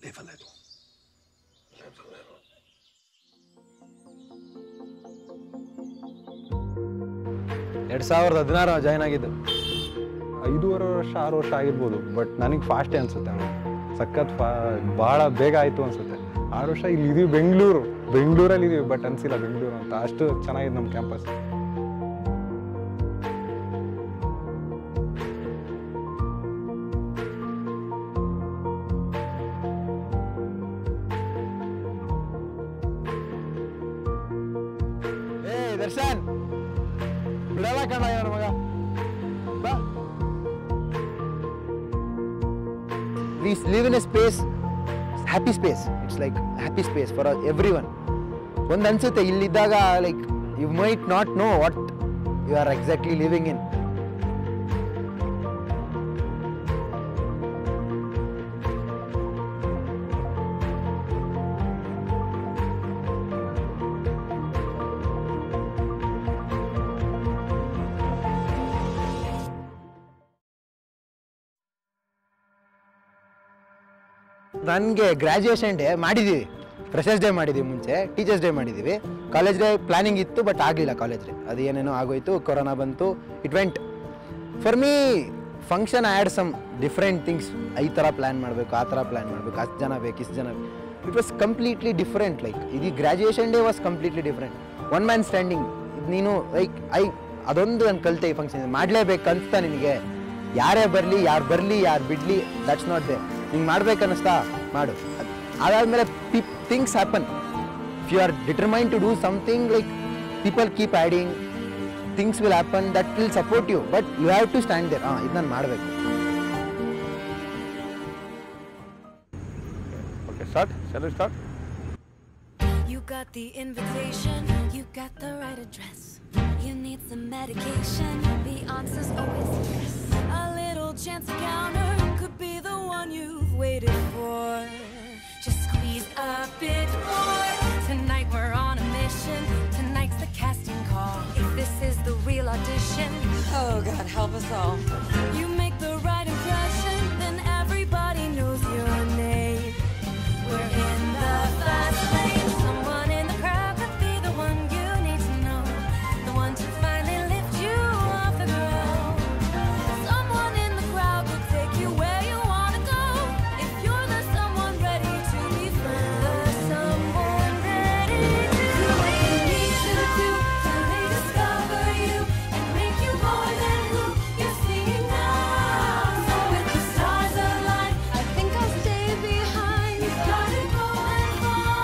Live a little. Live a little. ಎರಡು ಸಾವಿರದ ಹದಿನಾರು ಜಾಯ್ನ್ ಆಗಿದ್ದು ಐದೂವರೆ ವರ್ಷ ಆರು ವರ್ಷ ಆಗಿರ್ಬೋದು ಬಟ್ ನನಗೆ ಫಾಸ್ಟೇ ಅನಿಸುತ್ತೆ ಸಖತ್ ಫಾ ಭಾಳ ಬೇಗ ಆಯಿತು ಅನಿಸುತ್ತೆ ಆರು ವರ್ಷ ಇಲ್ಲಿ ಇದೀವಿ ಬೆಂಗಳೂರು ಬೆಂಗಳೂರಲ್ಲಿ ಇದೀವಿ ಬಟ್ ಅನಿಸಿಲ್ಲ ಬೆಂಗಳೂರು ಅಂತ ಅಷ್ಟು ಚೆನ್ನಾಗಿದೆ ನಮ್ಮ ಕ್ಯಾಂಪಸ್ ಏ ದರ್ಶನ್ ಬಿಡಲ್ಲ ಕಣ ಯಾರ ಮಗ ಬಾ we live in a space happy space it's like happy space for everyone ಒಂದು ಅನ್ಸುತ್ತೆ ಇಲ್ಲಿದ್ದಾಗ like you might not know what you are exactly living in ನನಗೆ ಗ್ರ್ಯಾಜುಯೇಷನ್ ಡೇ ಮಾಡಿದ್ದೀವಿ ಫ್ರೆಶರ್ಸ್ ಡೇ ಮಾಡಿದ್ದೀವಿ ಮುಂಚೆ ಟೀಚರ್ಸ್ ಡೇ ಮಾಡಿದ್ದೀವಿ college day planning ಇತ್ತು but ಆಗಲಿಲ್ಲ ಕಾಲೇಜ್ ಡೇ ಅದು ಏನೇನೋ ಆಗೋಯ್ತು ಕೊರೋನಾ ಬಂತು it went for me function add some different things ಈ ಥರ ಪ್ಲ್ಯಾನ್ ಮಾಡಬೇಕು ಆ ಥರ ಪ್ಲ್ಯಾನ್ ಮಾಡಬೇಕು ಅಷ್ಟು ಜನ ಬೇಕು ಇಷ್ಟು ಜನ it was completely different like ಇದು graduation day was completely different one man standing ನೀನು ಲೈಕ್ ಐ ಅದೊಂದು ನಾನು ಕಲಿತೆ ಈ ಫಂಕ್ಷನ್ ಮಾಡಲೇಬೇಕು ಅನಿಸ್ತಾ ನಿನಗೆ ಯಾರೇ ಬರಲಿ ಯಾರು ಬರಲಿ ಯಾರು ಬಿಡಲಿ ದಟ್ಸ್ ನಾಟ್ ದೇ ಹಿಂಗೆ ಮಾಡ್ಬೇಕನ್ನಿಸ್ತಾ ಮಾಡು ಅದ್- ಅದಾದ್ಮೇಲೆ ಪಿಪ್ things happen if you are determine to do something like people keep adding things will happen that will support you but you have to stand there ಹಾಂ ಇದು ನಾನು ಮಾಡಬೇಕು okay start shall start You got the invitation, you got the right address. You need some medication, the answer's always yes. A little chance encounter could be the one you've waited for. Just squeeze a bit more. Tonight we're on a mission, tonight's the casting call. If this is the real audition, Oh, God, help us all. you make the right impression, then everybody knows your name. We're in the fast lane. Someone in the crowd could be the one you need to know. The one to finally lift you off the ground. Someone in the crowd will take you where you wanna go. If you're the someone ready to be found. The someone ready to do what you need to do till they discover you and make you more than who you're seeing now. So with the stars align, I think I'll stay behind. You gotta go and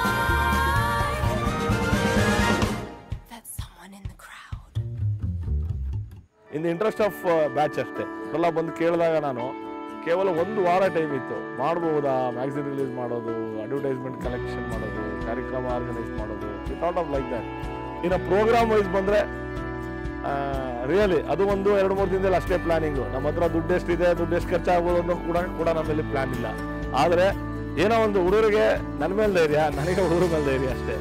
find that someone in the crowd. In the interest of batch ಅಷ್ಟೇ ಎಲ್ಲ ಬಂದು ಕೇಳಿದಾಗ ನಾನು ಕೇವಲ ಒಂದು ವಾರ time ಇತ್ತು ಮಾಡ್ಬೋದಾ ಮ್ಯಾಗ್ಝಿನ್ ರಿಲೀಸ್ ಮಾಡೋದು ಅಡ್ವರ್ಟೈಸ್ಮೆಂಟ್ ಕಲೆಕ್ಷನ್ ಮಾಡೋದು ಕಾರ್ಯಕ್ರಮ ಆರ್ಗನೈಸ್ ಮಾಡೋದು ವಿತೌಟ್ ಆಫ್ ಲೈಕ್ ದಟ್ ಇನ್ನು ಪ್ರೋಗ್ರಾಮ್ ವೈಸ್ ಬಂದರೆ ರಿಯಲಿ ಅದು ಒಂದು ಎರಡು ಮೂರು ದಿನದಲ್ಲಿ ಅಷ್ಟೇ ಪ್ಲಾನಿಂಗು ನಮ್ಮ ಹತ್ರ ದುಡ್ಡು ಎಷ್ಟಿದೆ ದುಡ್ಡು ಎಷ್ಟು ಖರ್ಚಾಗ್ಬೋದು ಅನ್ನೋ ಕೂಡ ಕೂಡ ನಮ್ಮಲ್ಲಿ ಪ್ಲಾನ್ ಇಲ್ಲ ಆದರೆ ಏನೋ ಒಂದು ಹುಡುಗರಿಗೆ ನನ್ನ ಮೇಲೆ ಧೈರ್ಯ ನನಗೆ ಹುಡುಗರ ಮೇಲೆ ಧೈರ್ಯ ಅಷ್ಟೇ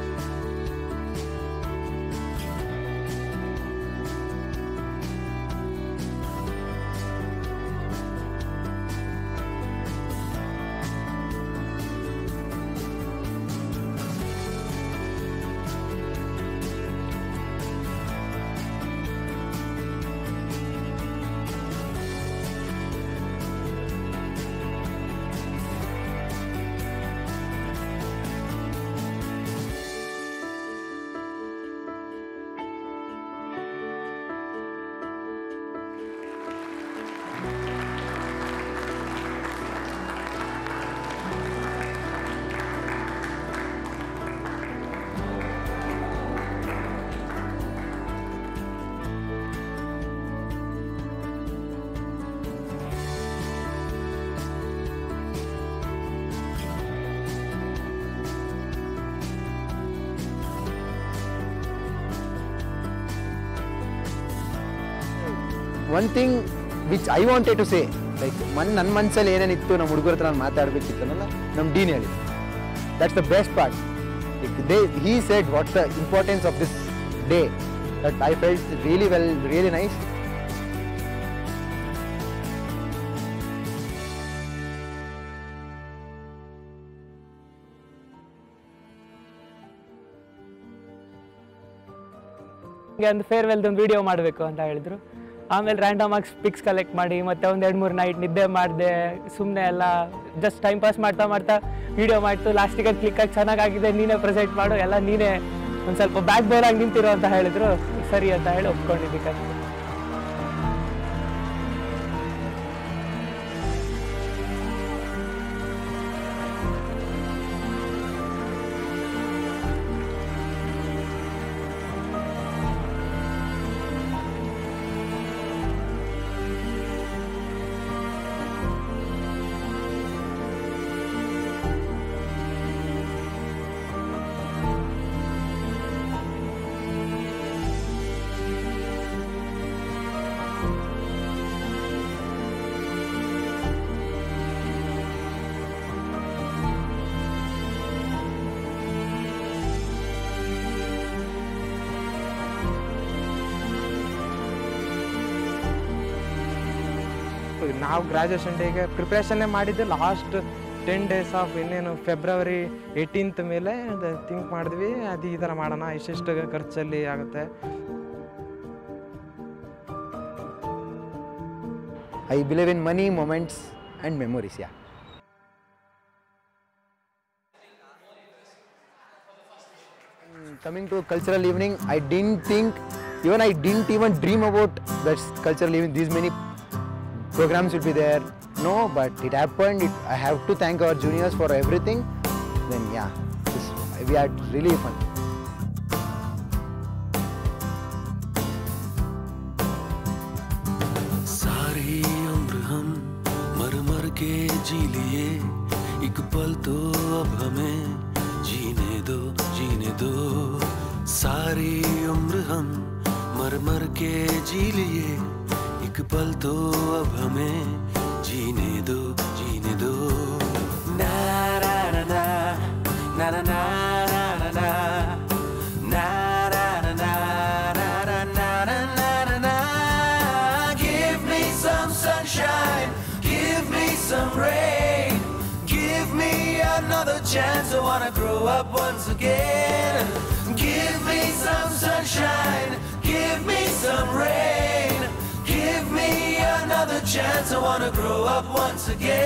one thing which I wanted to say like man ನನ್ನ ಮನಸ್ಸಲ್ಲಿ ಏನೇನಿತ್ತು ನಮ್ಮ ಹುಡುಗರ ಹತ್ರ ನಾನು ಮಾತಾಡಬೇಕಿತ್ತಲ್ಲ ನಮ್ಮ ಡೀನ್ ಹೇಳಿ that's the best part they he said what's the importance of this day that I felt really well really nice ಹಂಗೆ ಒಂದು ಫೇರ್ವೆಲ್ದು ಒಂದು ವಿಡಿಯೋ ಮಾಡಬೇಕು ಅಂತ ಹೇಳಿದ್ರು ಆಮೇಲೆ ರ್ಯಾಂಡಮ್ ಆಗಿ ಪಿಕ್ಸ್ ಕಲೆಕ್ಟ್ ಮಾಡಿ ಮತ್ತೆ ಒಂದು ಎರಡು ಮೂರು ನೈಟ್ ನಿದ್ದೆ ಮಾಡಿದೆ ಸುಮ್ಮನೆ ಎಲ್ಲ ಜಸ್ಟ್ ಟೈಮ್ ಪಾಸ್ ಮಾಡ್ತಾ ಮಾಡ್ತಾ ವಿಡಿಯೋ ಮಾಡ್ತು ಲಾಸ್ಟಿಗೆ ಕ್ಲಿಕ್ ಆಗಿ ಚೆನ್ನಾಗಾಗಿದೆ ನೀನೇ ಪ್ರೆಸೆಂಟ್ ಮಾಡು ಎಲ್ಲ ನೀನೇ ಒಂದು ಸ್ವಲ್ಪ ಬ್ಯಾಕ್ ಬೋರ್ ಆಗಿ ನಿಂತಿರೋ ಅಂತ ಹೇಳಿದ್ರು ಸರಿ ಅಂತ ಹೇಳಿ ಒಪ್ಕೊಂಡಿದ್ದಕ್ಕೆ ನಾವು ಗ್ರ್ಯಾಜುಯೇಷನ್ ಡೇಗೆ ಪ್ರಿಪ್ರೇಷನ್ನೇ ಮಾಡಿದ್ದು ಲಾಸ್ಟ್ ಟೆನ್ ಡೇಸ್ ಆಫ್ ಇನ್ನೇನು ಫೆಬ್ರವರಿ ಏಯ್ಟೀನ್ತ್ ಮೇಲೆ ಥಿಂಕ್ ಮಾಡಿದ್ವಿ ಅದು ಈ ಥರ ಮಾಡೋಣ ಇಷ್ಟಿಷ್ಟು ಖರ್ಚಲ್ಲಿ ಆಗುತ್ತೆ I believe in money moments and memories yeah coming to cultural evening i didn't think even i didn't even dream about that cultural evening these many programs will be there no but it happened it, i have to thank our juniors for everything then yeah this, we had really fun सारी उम्र हम मर मर के जी लिए एक पल तो अब हमें जीने दो जीने दो सारी उम्र हम मर मर के जी लिए एक पल तो अब हमें जीने दो जीने दो ना ना ना ना ना ना ना ना ना na na na na na na na na na na Give me some sunshine, give me some rain, give me another chance. I wanna grow up once again. Give me some sunshine, give me some rain, give me another chance. I wanna grow up once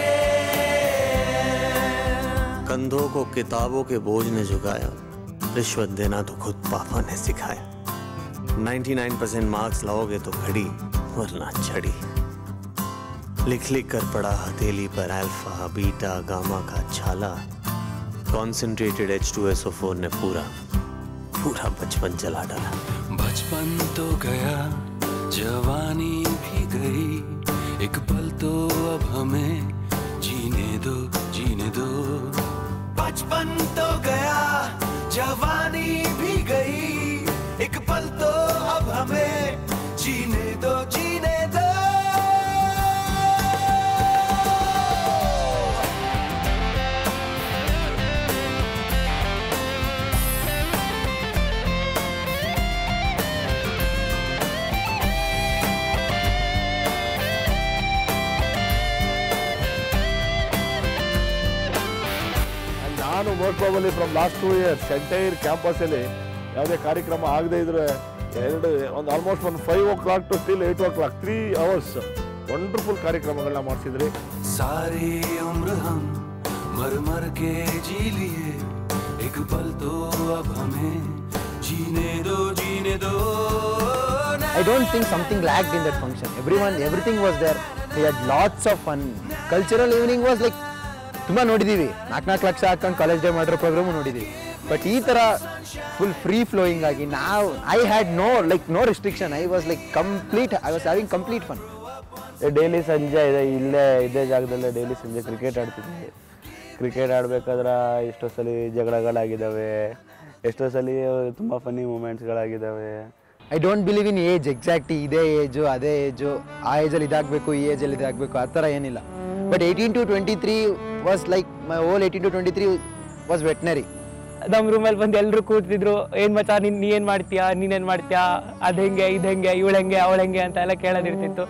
again. कंधों को किताबों के बोझ ने झुकाया रिश्वत देना तो खुद पापा ने सिखाया 99% मार्क्स लाओगे तो घड़ी वरना छड़ी लिख लिख कर पड़ा हथेली पर अल्फा बीटा गामा का छाला concentrated H two S O four ने पूरा पूरा बचपन जला डाला बचपन तो गया जवानी भी गई एक पल तो अब हमें जीने दो जीने दो बचपन तो गया जवानी भी गई एक पल तो अब हमें जीने दो जीने दो ನಾನು most probably from last two years entire ಕ್ಯಾಂಪಸಲ್ಲಿ ಯಾವುದೇ ಕಾರ್ಯಕ್ರಮ ಆಗದೇ ಇದ್ರೆ ಎರಡು ಒಂದು ಆಲ್ಮೋಸ್ಟ್ ಒಂದು five o'clock to still eight o'clock three hours wonderful ಕಾರ್ಯಕ್ರಮಗಳನ್ನ ಮಾಡಿಸಿದ್ರಿ सारी उम्र हम मर मर के जी लिए एक पल तो अब हमें जीने दो जीने दो I don't think something lacked in that function. Everyone, everything was there. We had lots of fun. Cultural evening was like ತುಂಬ ನೋಡಿದ್ದೀವಿ ನಾಲ್ಕು ನಾಲ್ಕು ಲಕ್ಷ ಹಾಕೊಂಡು ಕಾಲೇಜ್ ಡೇ ಮಾಡಿರೋ ಪ್ರೋಗ್ರಾಮು ನೋಡಿದ್ದೀವಿ ಬಟ್ ಈ ಥರ ಫುಲ್ ಫ್ರೀ ಫ್ಲೋಯಿಂಗ್ ಆಗಿ ನಾವು I had no like no restriction I was like complete I was having complete fun daily ಸಂಜೆ ಇದೆ ಇಲ್ಲೇ ಇದೇ ಜಾಗದಲ್ಲೇ ಡೈಲಿ ಸಂಜೆ ಕ್ರಿಕೆಟ್ ಆಡ್ತಿದ್ವಿ ಕ್ರಿಕೆಟ್ ಆಡ್ಬೇಕಾದ್ರೆ ಎಷ್ಟೋ ಸಲ ಜಗಳಗಳಾಗಿದ್ದಾವೆ ಎಷ್ಟೋ ಸಲ ತುಂಬ ಫನ್ನಿ ಮೂಮೆಂಟ್ಸ್ಗಳಾಗಿದ್ದಾವೆ I don't believe in age exact ಇದೇ ಏಜು ಅದೇ ಏಜು ಆ ಏಜಲ್ಲಿ ಇದಾಗಬೇಕು ಈ ಏಜಲ್ಲಿ ಇದಾಗಬೇಕು ಆ ಥರ ಏನಿಲ್ಲ but eighteen to twenty three was like my all eighteen to twenty three was veterinary ನಮ್ಮ ರೂಮಲ್ಲಿ ಬಂದು ಎಲ್ಲರೂ ಕೂತಿದ್ರು ಏನ್ ಮಚ್ಚ ನೀನ್ ನೀ ಏನ್ ಮಾಡ್ತೀಯಾ ನೀನೇನ್ ಮಾಡ್ತೀಯಾ ಅದ್ ಹೆಂಗೆ ಇದ್ ಹೆಂಗೆ ಇವಳು ಹೆಂಗೆ ಅವಳು ಹೆಂಗೆ ಅಂತ ಎಲ್ಲ ಕೇಳೋದಿರ್ತಿತ್ತು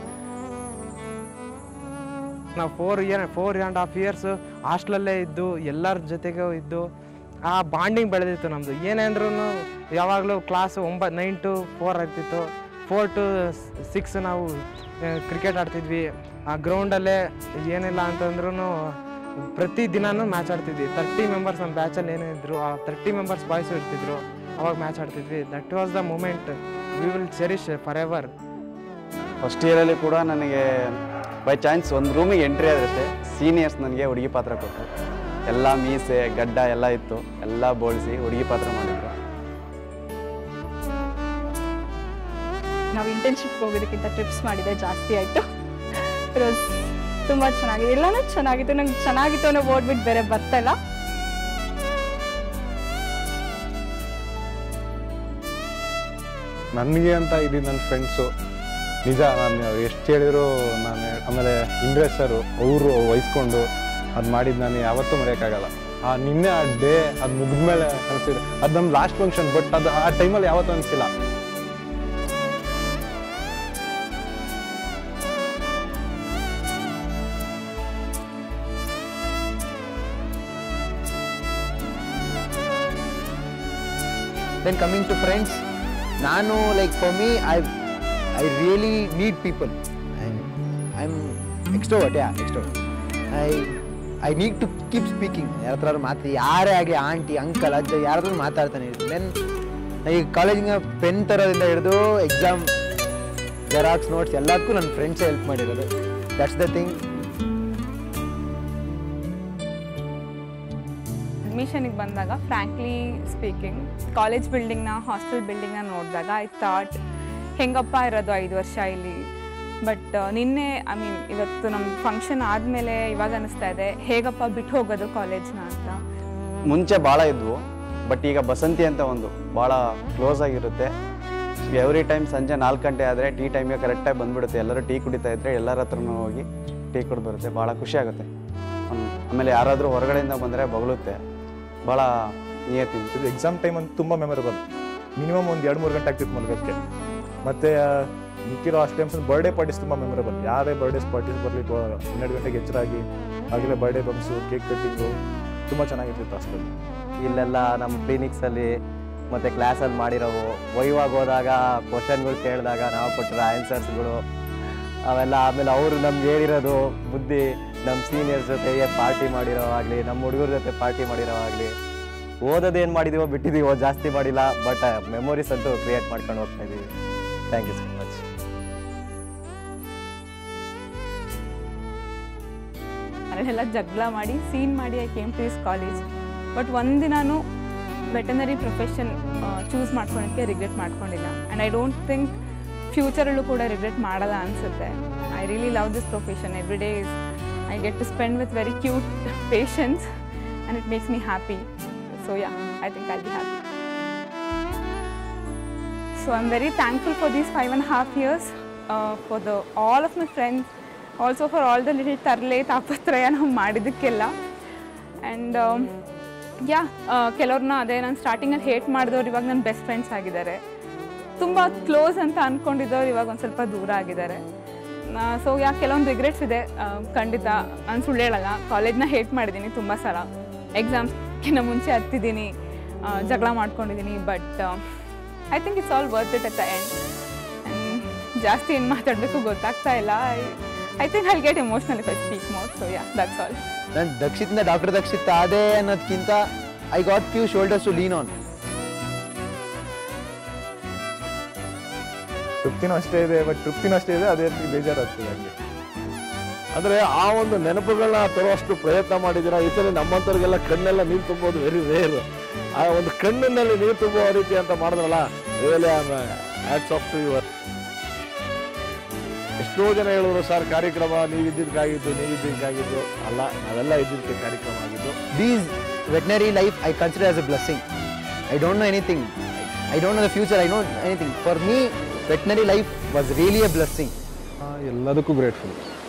ನಾವು four year four and half years ಹಾಸ್ಟ್ಲಲ್ಲೇ ಇದ್ದು ಎಲ್ಲರ ಜೊತೆಗೂ ಇದ್ದು ಆ ಬಾಂಡಿಂಗ್ ಬೆಳೆದಿತ್ತು ನಮ್ಮದು ಏನೇ ಅಂದ್ರೂ ಯಾವಾಗಲೂ ಕ್ಲಾಸ್ ಒಂಬತ್ತು ನೈನ್ ಟು ಫೋರ್ ಆಗ್ತಿತ್ತು ಫೋರ್ ಟು ಸಿಕ್ಸ್ ನಾವು ಕ್ರಿಕೆಟ್ ಆಡ್ತಿದ್ವಿ ಆ ಗ್ರೌಂಡಲ್ಲೇ ಏನಿಲ್ಲ ಅಂತಂದ್ರೂ ಪ್ರತಿ ದಿನಾನೂ ಮ್ಯಾಚ್ ಆಡ್ತಿದ್ವಿ ತರ್ಟಿ ಮೆಂಬರ್ಸ್ ನಮ್ಮ ಬ್ಯಾಚಲ್ಲಿ ಏನೇ ಇದ್ರು ಆ ತರ್ಟಿ ಮೆಂಬರ್ಸ್ ಬಾಯ್ಸು ಇರ್ತಿದ್ರು ಅವಾಗ ಮ್ಯಾಚ್ ಆಡ್ತಿದ್ವಿ that was the moment we will cherish forever first ಇಯರಲ್ಲಿ ಕೂಡ ನನಗೆ ಬೈ ಚಾನ್ಸ್ ಒಂದು ರೂಮಿಗೆ ಎಂಟ್ರಿ ಆದ್ರಷ್ಟೇ ಸೀನಿಯರ್ಸ್ ನನಗೆ ಹುಡುಗಿ ಪಾತ್ರ ಕೊಟ್ಟರು ಎಲ್ಲ ಮೀಸೆ ಗಡ್ಡ ಎಲ್ಲ ಇತ್ತು ಎಲ್ಲ ಬೋಳಿಸಿ ಹುಡುಗಿ ಪಾತ್ರ ಮಾಡಿದ್ರು ನಾವು ಇಂಟರ್ನ್ಶಿಪ್ ಹೋಗೋದಕ್ಕಿಂತ ಟ್ರಿಪ್ಸ್ ಮಾಡಿದೆ ಜಾಸ್ತಿ ಆಯಿತು ರೋಸ್ ತುಂಬ ಚೆನ್ನಾಗಿದೆ ಎಲ್ಲನೂ ಚೆನ್ನಾಗಿತ್ತು ನಂಗೆ ಚೆನ್ನಾಗಿತ್ತು ಅನ್ನೋ ಓದ್ಬಿಟ್ಟು ಬೇರೆ ಬರ್ತಾ ಇಲ್ಲ ನನಗೆ ಅಂತ ಇದ್ದಿದ್ದು ನನ್ನ ಫ್ರೆಂಡ್ಸು ನಿಜ ನಾನು ಎಷ್ಟು ಹೇಳಿದ್ರು ನಾನು ಆಮೇಲೆ ಇಂದ್ರೇಶ್ ಸರು ಅವರು ವಹಿಸ್ಕೊಂಡು ಅದು ಮಾಡಿದ್ದು ನಾನು ಯಾವತ್ತೂ ಮರೆಯೋಕ್ಕಾಗಲ್ಲ ಆ ನಿನ್ನೆ ಆ ಡೇ ಅದು ಮುಗಿದ್ಮೇಲೆ ಅನಿಸಿದೆ ಅದು ನಮ್ಮ ಲಾಸ್ಟ್ ಫಂಕ್ಷನ್ ಬಟ್ ಅದು ಆ ಟೈಮಲ್ಲಿ ಯಾವತ್ತೂ ಅನಿಸಿಲ್ಲ ದೆನ್ ಕಮಿಂಗ್ ಟು ಫ್ರೆಂಡ್ಸ್ ನಾನು like for me I I really need people I am extrovert yeah extrovert I I need to keep speaking ಯಾರ ಹತ್ರ ಮಾತು ಯಾರೇ ಆಗಲಿ ಆಂಟಿ ಅಂಕಲ್ ಅಜ್ಜ ಯಾರಾದ್ರೂ ಮಾತಾಡ್ತಾನೆ ಇರ್ತೀನಿ ದೆನ್ ಈ ಕಾಲೇಜಿನ ಪೆನ್ ತರೋದ್ರಿಂದ ಹಿಡಿದು ಎಕ್ಸಾಮ್ ಜೆರಾಕ್ಸ್ ನೋಟ್ಸ್ ಎಲ್ಲದಕ್ಕೂ ನನ್ನ ಫ್ರೆಂಡ್ಸೇ ಹೆಲ್ಪ್ ಮಾಡಿರೋದು ದಟ್ಸ್ ದ ಥಿಂಗ್ ಅಡ್ಮಿಷನಿಗೆ ಬಂದಾಗ ಫ್ರ್ಯಾಂಕ್ಲಿ ಸ್ಪೀಕಿಂಗ್ ಕಾಲೇಜ್ ಬಿಲ್ಡಿಂಗ್ನ ಹಾಸ್ಟೆಲ್ ಬಿಲ್ಡಿಂಗ್ನ ನೋಡಿದಾಗ ಐ ಥಾಟ್ ಹೆಂಗಪ್ಪ ಇರೋದು ಐದು ವರ್ಷ ಇಲ್ಲಿ ಬಟ್ ನಿನ್ನೆ ಐ ಮೀನ್ ಇವತ್ತು ನಮ್ಮ ಫಂಕ್ಷನ್ ಆದಮೇಲೆ ಇವಾಗ ಅನಿಸ್ತಾ ಇದೆ ಹೇಗಪ್ಪ ಬಿಟ್ಟು ಹೋಗೋದು ಕಾಲೇಜ್ನ ಅಂತ ಮುಂಚೆ ಭಾಳ ಇದ್ವು ಬಟ್ ಈಗ ಬಸಂತಿ ಅಂತ ಒಂದು ಭಾಳ ಕ್ಲೋಸ್ ಆಗಿರುತ್ತೆ ಎವ್ರಿ ಟೈಮ್ ಸಂಜೆ ನಾಲ್ಕು ಗಂಟೆ ಆದರೆ ಟೀ ಟೈಮ್ಗೆ ಕರೆಕ್ಟಾಗಿ ಬಂದ್ಬಿಡುತ್ತೆ ಎಲ್ಲರೂ ಟೀ ಕುಡಿತಾ ಇದ್ದರೆ ಎಲ್ಲರ ಹತ್ರನೂ ಹೋಗಿ ಟೀ ಕುಡಿದು ಬರುತ್ತೆ ಭಾಳ ಖುಷಿ ಆಗುತ್ತೆ ಹ್ಮ್. ಆಮೇಲೆ ಯಾರಾದರೂ ಹೊರಗಡೆಯಿಂದ ಬಂದರೆ ಬಗಳುತ್ತೆ ಭಾಳ ನಿಯತಿ ಇದು ಎಕ್ಸಾಮ್ ಟೈಮ್ ಅಂತ ತುಂಬ ಮೆಮೊರಬಲ್ ಮಿನಿಮಮ್ ಒಂದು ಎರಡು ಮೂರು ಗಂಟೆ ಆಗ್ತಿತ್ತು ಮಲಗೋಕ್ಕೆ ಮತ್ತು ಮಿಕ್ಕಿರೋ ಅಷ್ಟು ಟೈಮ್ಸ್ ಬರ್ಡೇ ಪಾರ್ಟೀಸ್ ತುಂಬ ಮೆಮೊರಬಲ್ ಯಾರೇ ಬರ್ಡೇಸ್ ಪಾರ್ಟೀಸ್ ಬರಲಿ ಹನ್ನೆರಡು ಗಂಟೆಗೆ ಎಚ್ಚರಾಗಿ ಆಗಲೇ ಬರ್ಡೇ ಬಂಪ್ಸು ಕೇಕ್ ಕಟ್ಟಿಂಗು ತುಂಬ ಚೆನ್ನಾಗಿರ್ತಿತ್ತು ಅಷ್ಟಲ್ಲಿ ಇಲ್ಲೆಲ್ಲ ನಮ್ಮ ಕ್ಲಿನಿಕ್ಸಲ್ಲಿ ಮತ್ತು ಕ್ಲಾಸಲ್ಲಿ ಮಾಡಿರೋವು ವೈವಾಗ ಹೋದಾಗ ಕ್ವಶನ್ಗಳು ಕೇಳಿದಾಗ ನಾವು ಕೊಟ್ಟಿರೋ ಆನ್ಸರ್ಸ್ಗಳು ಅವೆಲ್ಲ ಆಮೇಲೆ ಅವರು ನಮ್ಗೆ ಹೇಳಿರೋದು ಬುದ್ಧಿ ನಮ್ಮ ಸೀನಿಯರ್ಸ್ ಜೊತೆಗೆ ಪಾರ್ಟಿ ಮಾಡಿರೋ ಆಗಲಿ ನಮ್ಮ ಹುಡುಗರ ಜೊತೆ ಪಾರ್ಟಿ ಮಾಡಿರೋ ಆಗಲಿ ಓದೋದೇನು ಮಾಡಿದೀವೋ ಬಿಟ್ಟಿದ್ದೀವೋ ಜಾಸ್ತಿ ಮಾಡಿಲ್ಲ ಬಟ್ ಮೆಮೊರೀಸ್ ಅಂತೂ ಕ್ರಿಯೇಟ್ ಮಾಡ್ಕೊಂಡು ಹೋಗ್ತಾ ಇದ್ದೀವಿ ಥ್ಯಾಂಕ್ ಯು ಸೊ ಮಚ್ ಮನೇಲೆಲ್ಲ ಜಗಳ ಮಾಡಿ ಸೀನ್ ಮಾಡಿ I came to this college but ಒಂದಿನಾನು ವೆಟನರಿ ಪ್ರೊಫೆಷನ್ ಚೂಸ್ ಮಾಡ್ಕೊಳಕ್ಕೆ ರಿಗ್ರೆಟ್ ಮಾಡ್ಕೊಂಡಿಲ್ಲ ಆ್ಯಂಡ್ ಐ ಡೋಂಟ್ ಥಿಂಕ್ ಫ್ಯೂಚರಲ್ಲೂ ಕೂಡ ರಿಗ್ರೆಟ್ ಮಾಡಲ್ಲ ಅನಿಸುತ್ತೆ I really love this profession every day is I get to spend with very cute patients and it makes me happy so yeah I think I be happy So I'm very thankful for these five and a half years, uh, for the all of my friends, also for all the little ತರಲೆ ತಾಪತ್ರಯ ನಾವು ಮಾಡಿದ್ದಕ್ಕೆಲ್ಲ and yeah ಕೆಲವ್ರನ್ನ ಅದೇ ನಾನು ಸ್ಟಾರ್ಟಿಂಗಲ್ಲಿ hate ಮಾಡಿದವ್ರು ಇವಾಗ ನನ್ನ best friends ಆಗಿದ್ದಾರೆ ತುಂಬ ಕ್ಲೋಸ್ ಅಂತ ಅಂದ್ಕೊಂಡಿದ್ದವ್ರು ಇವಾಗ ಒಂದು ಸ್ವಲ್ಪ ದೂರ ಆಗಿದ್ದಾರೆ ಸೊ ಯಾ ಕೆಲವೊಂದು ರಿಗ್ರೆಟ್ಸ್ ಇದೆ ಆ, ಖಂಡಿತ ನಾನು ಸುಳ್ಳು ಹೇಳಲ್ಲ ಕಾಲೇಜ್ನ ಹೇಟ್ ಮಾಡಿದ್ದೀನಿ ತುಂಬ ಸಲ ಎಕ್ಸಾಮ್ಸ್ಗಿಂತ ಮುಂಚೆ ಹತ್ತಿದ್ದೀನಿ ಆ, ಜಗಳ ಮಾಡ್ಕೊಂಡಿದ್ದೀನಿ but I think it's all worth it at the end ಜಾಸ್ತಿ ಏನು ಮಾತಾಡಬೇಕು ಗೊತ್ತಾಗ್ತಾ ಇಲ್ಲ I think I get emotional if I speak more so yeah that's all ನಾನು ದಕ್ಷಿತಿಂದ ಡಾಕ್ಟರ್ ದಕ್ಷಿತ್ ಅದೇ ಅನ್ನೋದಕ್ಕಿಂತ I got few shoulders to lean on ತೃಪ್ತಿನೂ ಅಷ್ಟೇ ಇದೆ ಬಟ್ ತೃಪ್ತಿನೂ ಅಷ್ಟೇ ಇದೆ ಅದೇ ರೀತಿ ಬೇಜಾರಾಗ್ತದೆ ಅಲ್ಲಿ ಅಂದರೆ ಆ ಒಂದು ನೆನಪುಗಳನ್ನ ತರುವಷ್ಟು ಪ್ರಯತ್ನ ಮಾಡಿದ್ದೀರಾ ಈ ಸಲ ನಮ್ಮಂಥವ್ರಿಗೆಲ್ಲ ಕಣ್ಣೆಲ್ಲ ನೀರು ತುಂಬೋದು ವೆರಿ ರೇರ್ ಆ ಒಂದು ಕಣ್ಣಿನಲ್ಲಿ ನೀರು ತುಂಬುವ ರೀತಿ ಅಂತ ಮಾಡಿದ್ರಲ್ಲ really hats off to your ಎಷ್ಟೋ ಜನ ಹೇಳಿದ್ರು ಸರ್ ಕಾರ್ಯಕ್ರಮ ನೀವಿದ್ದಕ್ಕಾಗಿದ್ದು ನೀವಿದ್ದಕ್ಕಾಗಿದ್ದು ಅಲ್ಲ ನಾವೆಲ್ಲ ಇದ್ದಿದ್ದಕ್ಕೆ ಕಾರ್ಯಕ್ರಮ ಆಗಿದ್ದು These veterinary life I consider as a blessing. I don't know anything. I don't know the future. I don't know anything. For me, veterinary life was really a blessing. ಎಲ್ಲದಕ್ಕೂ grateful